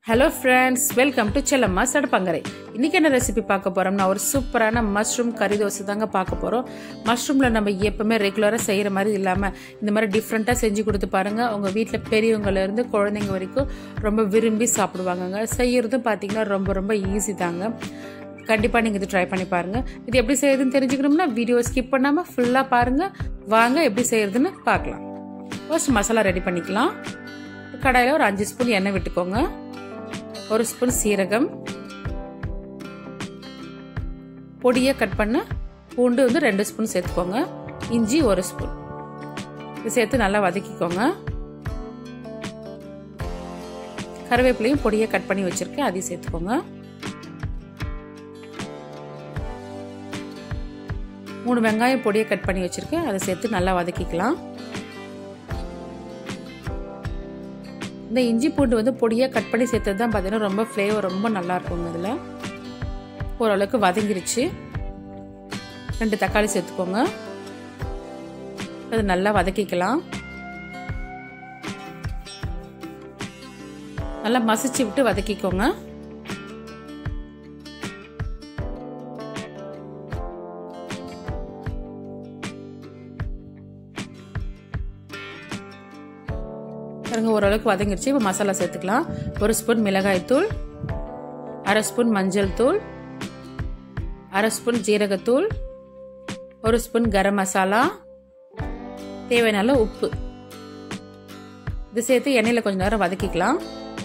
hello friends welcome to Chellamma சடப்பங்கரை இன்றைக்கி என்ன ரெசிபி பார்க்க போகிறோம்னா ஒரு சூப்பரான மஷ்ரூம் கறி தோசை தாங்க பார்க்க போகிறோம் மஷ்ரூமில் நம்ம எப்பவுமே ரெகுலராக செய்கிற மாதிரி இல்லாமல் இந்த மாதிரி டிஃப்ரெண்ட்டாக செஞ்சு கொடுத்து பாருங்கள் உங்கள் வீட்டில் பெரியவங்கலேருந்து குழந்தைங்க வரைக்கும் ரொம்ப விரும்பி சாப்பிடுவாங்கங்க செய்கிறதும் பார்த்தீங்கன்னா ரொம்ப ரொம்ப ஈஸி தாங்க கண்டிப்பாக நீங்கள் இது ட்ரை பண்ணி பாருங்கள் இது எப்படி செய்யறதுன்னு தெரிஞ்சுக்கணும்னா வீடியோ ஸ்கிப் பண்ணாமல் ஃபுல்லாக பாருங்கள் வாங்க எப்படி செய்யறதுன்னு பார்க்கலாம் ஃபர்ஸ்ட் மசாலா ரெடி பண்ணிக்கலாம் கடாயில் ஒரு அஞ்சு ஸ்பூன் எண்ணெய் விட்டுக்கோங்க ஒரு ஸ்பூன் சீரகம் பொடியை கட் பண்ண பூண்டு வந்து ரெண்டு ஸ்பூன் சேர்த்துக்கோங்க இஞ்சி ஒரு ஸ்பூன் இது சேர்த்து நல்லா வதக்கிக்கோங்க கருவேப்பிலையும் பொடியை கட் பண்ணி வச்சிருக்கேன் அதையும் சேர்த்துக்கோங்க மூணு வெங்காயம் பொடியை கட் பண்ணி வச்சிருக்கேன் அதை சேர்த்து நல்லா வதக்கிக்கலாம் இந்த இஞ்சி பூண்டு வந்து பொடியாக கட் பண்ணி சேர்த்தது தான் பார்த்தீங்கன்னா ரொம்ப ஃப்ளேவர் ரொம்ப நல்லா இருக்குங்க இதில் ஓரளவுக்கு வதங்கிருச்சு ரெண்டு தக்காளி சேர்த்துக்கோங்க அது நல்லா வதக்கிக்கலாம் நல்லா மசிச்சு விட்டு வதக்கிக்கோங்க பாருங்க ஓரளவுக்கு வதங்கிருச்சு இப்போ மசாலா சேர்த்துக்கலாம் ஒரு ஸ்பூன் மிளகாய் தூள் அரை ஸ்பூன் மஞ்சள் தூள் அரை ஸ்பூன் ஜீரகத்தூள் ஒரு ஸ்பூன் கரம் மசாலா தேவையான உப்பு இது சேர்த்து எண்ணெயில் கொஞ்ச நேரம் வதக்கிக்கலாம்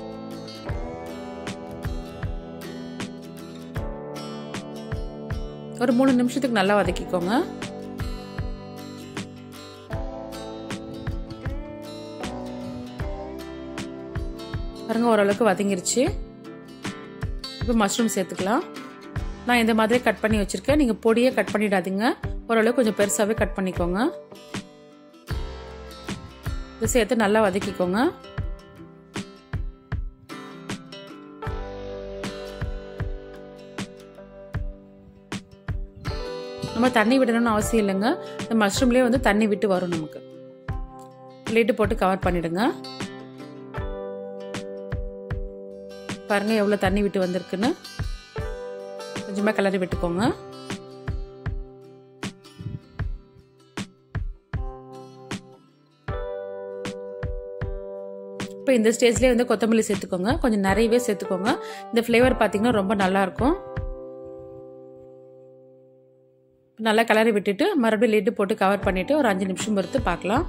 ஒரு மூணு நிமிஷத்துக்கு நல்லா வதக்கிக்கோங்க பாருங்க ஓரளவுக்கு வதங்கிருச்சு இப்போ மஷ்ரூம் சேர்த்துக்கலாம் நான் இந்த மாதிரி கட் பண்ணி வச்சுருக்கேன் நீங்கள் பொடியை கட் பண்ணிடாதீங்க ஓரளவுக்கு கொஞ்சம் பெருசாகவே கட் பண்ணிக்கோங்க இது சேர்த்து நல்லா வதக்கிக்கோங்க நம்ம தண்ணி விடணும்னு அவசியம் இல்லைங்க இந்த மஷ்ரூம்லேயே வந்து தண்ணி விட்டு வரும் நமக்கு லிட்டு போட்டு கவர் பண்ணிடுங்க பாருங்க எவ்வளோ தண்ணி விட்டு வந்திருக்குன்னு கொஞ்சமாக கிளறி விட்டுக்கோங்க இப்போ இந்த ஸ்டேஜ்லேயே வந்து கொத்தமல்லி சேர்த்துக்கோங்க கொஞ்சம் நிறையவே சேர்த்துக்கோங்க இந்த ஃப்ளேவர் பார்த்தீங்கன்னா ரொம்ப நல்லாயிருக்கும் நல்லா கிளறி விட்டுட்டு மறுபடியும் லிட்டு போட்டு கவர் பண்ணிவிட்டு ஒரு அஞ்சு நிமிஷம் பொறுத்து பார்க்கலாம்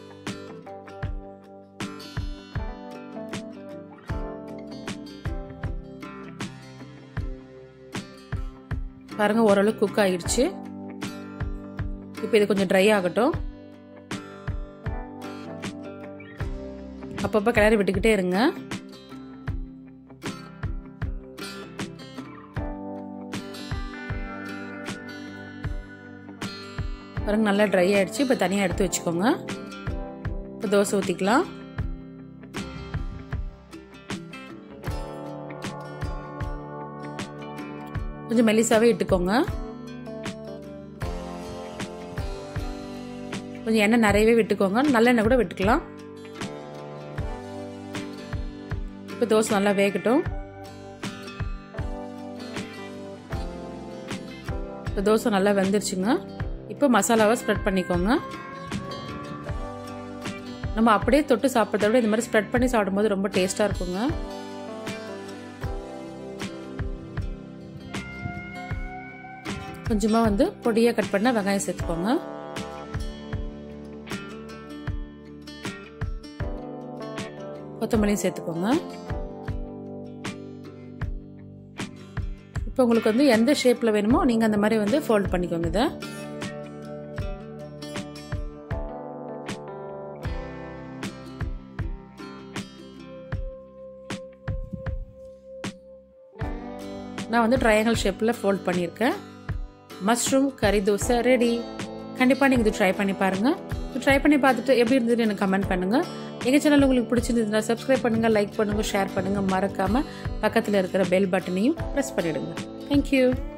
பாருங்க ஓரளவு குக் ஆகிடுச்சு இப்போ இது கொஞ்சம் ட்ரை ஆகட்டும் அப்பப்போ கிளறி விட்டுக்கிட்டே இருங்க பாருங்க நல்லா ட்ரை ஆயிடுச்சு இப்போ தனியாக எடுத்து வச்சுக்கோங்க இப்போ தோசை ஊற்றிக்கலாம் கொஞ்சம் மெலிசாவே இட்டுக்கோங்க கொஞ்சம் எண்ணெய் நிறையவே விட்டுக்கோங்க நல்லெண்ணெய் கூட விட்டுக்கலாம் இப்போ தோசை நல்லா வேகட்டும் இப்போ தோசை நல்லா வெந்துருச்சுங்க இப்போ மசாலாவை ஸ்ப்ரெட் பண்ணிக்கோங்க நம்ம அப்படியே தொட்டு சாப்பிட்றத விட இந்த மாதிரி ஸ்ப்ரெட் பண்ணி சாப்பிடும்போது ரொம்ப டேஸ்ட்டாக இருக்குங்க கொஞ்சமாக வந்து பொடியாக கட் பண்ண வெங்காயம் சேர்த்துக்கோங்க கொத்தமல்லியும் சேர்த்துக்கோங்க இப்போ உங்களுக்கு வந்து எந்த ஷேப்பில் வேணுமோ நீங்கள் அந்த மாதிரி வந்து ஃபோல்ட் பண்ணிக்கோங்க இதை நான் வந்து ட்ரையாங்கல் ஷேப்பில் ஃபோல்ட் பண்ணியிருக்கேன் மஷ்ரூம் கறி தோசை ரெடி கண்டிப்பாக நீங்கள் இது ட்ரை பண்ணி பாருங்கள் ட்ரை பண்ணி பார்த்துட்டு எப்படி இருந்ததுன்னு எனக்கு கமெண்ட் பண்ணுங்கள் எங்கள் சேனல் உங்களுக்கு பிடிச்சிருந்ததுன்னா சப்ஸ்கிரைப் பண்ணுங்கள் லைக் பண்ணுங்கள் ஷேர் பண்ணுங்கள் மறக்காமல் பக்கத்தில் இருக்கிற பெல் பட்டனையும் ப்ரெஸ் பண்ணிவிடுங்க தேங்க்யூ